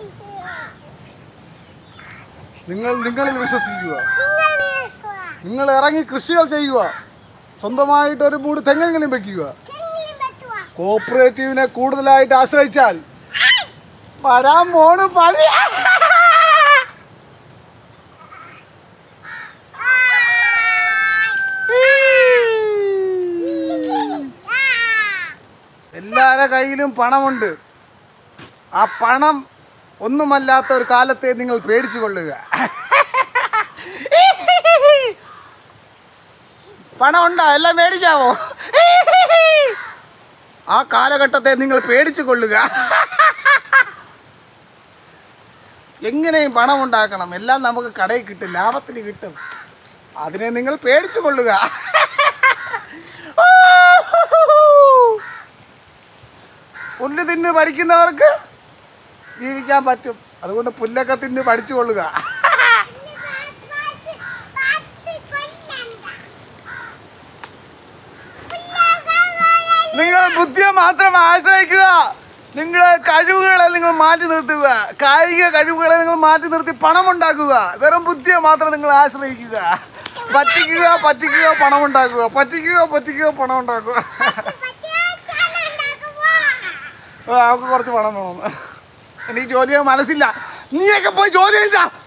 നിങ്ങൾ നിങ്ങളിൽ വിശ്വസിക്കുക നിങ്ങൾ ഇറങ്ങി കൃഷികൾ ചെയ്യുക സ്വന്തമായിട്ട് ഒരു മൂട് തെങ്ങെങ്കിലും വെക്കുക കോപ്പറേറ്റീവിനെ കൂടുതലായിട്ട് ആശ്രയിച്ചാൽ വരാൻ പോണ് പണി എല്ലാവരുടെ കയ്യിലും പണമുണ്ട് ആ പണം ഒന്നുമല്ലാത്ത ഒരു കാലത്തെ നിങ്ങൾ പേടിച്ചു കൊള്ളുക പണം ഉണ്ടോ എല്ലാം മേടിക്കാമോ ആ കാലഘട്ടത്തെ നിങ്ങൾ പേടിച്ചു കൊള്ളുക എങ്ങനെയും പണം ഉണ്ടാക്കണം എല്ലാം നമുക്ക് കടയിൽ കിട്ടും ലാഭത്തിന് കിട്ടും അതിനെ നിങ്ങൾ പേടിച്ചു കൊള്ളുക പുല്ല് തിന്ന് പഠിക്കുന്നവർക്ക് ജീവിക്കാൻ പറ്റും അതുകൊണ്ട് പുല്ലൊക്കെ തിന്ന് പഠിച്ചു കൊള്ളുക നിങ്ങൾ ബുദ്ധിയെ മാത്രം ആശ്രയിക്കുക നിങ്ങളെ കഴിവുകളെ നിങ്ങൾ മാറ്റി നിർത്തുക കായിക കഴിവുകളെ നിങ്ങൾ മാറ്റി നിർത്തി പണം ഉണ്ടാക്കുക വെറും ബുദ്ധിയെ മാത്രം നിങ്ങൾ ആശ്രയിക്കുക പറ്റിക്കുക പറ്റിക്കുക പണം ഉണ്ടാക്കുക പറ്റിക്കുക പറ്റിക്കുക പണം ഉണ്ടാക്കുക ആ, നമുക്ക് കുറച്ച് പണം വേണം എനിക്ക് ജോലി ചെയ്യാൻ മനസ്സില്ല നീയൊക്കെ പോയി ജോലി ചെയ്താ